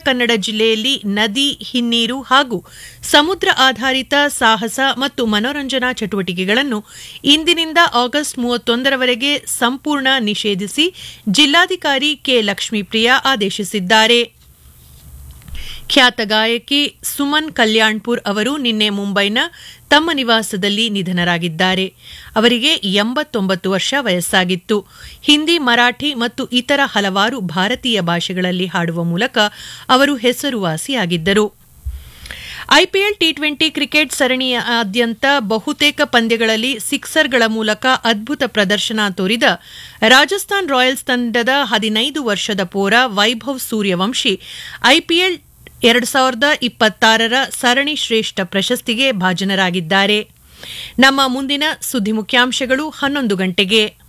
ಕನ್ನಡ ಜಿಲ್ಲೆಯಲ್ಲಿ ನದಿ ಹಿನ್ನೀರು ಹಾಗೂ ಸಮುದ್ರ ಆಧಾರಿತ ಸಾಹಸ ಮತ್ತು ಮನೋರಂಜನಾ ಚಟುವಟಿಕೆಗಳನ್ನು ಇಂದಿನಿಂದ ಆಗಸ್ಟ್ ಮೂವತ್ತೊಂದರವರೆಗೆ ಸಂಪೂರ್ಣ ನಿಷೇಧಿಸಿ ಜಿಲ್ಲಾಧಿಕಾರಿ ಕೆ ಲಕ್ಷ್ಮೀಪ್ರಿಯಾ ಆದೇಶಿಸಿದ್ದಾರೆ ಖ್ಯಾತ ಗಾಯಕಿ ಸುಮನ್ ಕಲ್ಯಾಣ್ಪುರ್ ಅವರು ನಿನ್ನೆ ಮುಂಬೈನ ತಮ್ಮ ನಿವಾಸದಲ್ಲಿ ನಿಧನರಾಗಿದ್ದಾರೆ ಅವರಿಗೆ ಎಂಬತ್ತೊಂಬತ್ತು ವರ್ಷ ವಯಸ್ಸಾಗಿತ್ತು ಹಿಂದಿ ಮರಾಠಿ ಮತ್ತು ಇತರ ಹಲವಾರು ಭಾರತೀಯ ಭಾಷೆಗಳಲ್ಲಿ ಹಾಡುವ ಮೂಲಕ ಅವರು ಹೆಸರುವಾಸಿಯಾಗಿದ್ದರು ಐಪಿಎಲ್ ಟಿ ಟ್ವೆಂಟಿ ಕ್ರಿಕೆಟ್ ಸರಣಿಯಾದ್ಯಂತ ಬಹುತೇಕ ಪಂದ್ಯಗಳಲ್ಲಿ ಸಿಕ್ಸರ್ಗಳ ಮೂಲಕ ಅದ್ಭುತ ಪ್ರದರ್ಶನ ತೋರಿದ ರಾಜಸ್ಥಾನ್ ರಾಯಲ್ಸ್ ತಂಡದ ಹದಿನೈದು ವರ್ಷದ ಪೋರ ವೈಭವ್ ಸೂರ್ಯವಂಶಿ ಐಪಿಎಲ್ ಎರಡು ಸಾವಿರದ ಇಪ್ಪತ್ತಾರರ ಸರಣಿ ಶ್ರೇಷ್ಠ ಪ್ರಶಸ್ತಿಗೆ ಭಾಜನರಾಗಿದ್ದಾರೆ ನಮ್ಮ ಮುಂದಿನ ಸುದ್ದಿ ಮುಖ್ಯಾಂಶಗಳು ಹನ್ನೊಂದು ಗಂಟೆಗೆ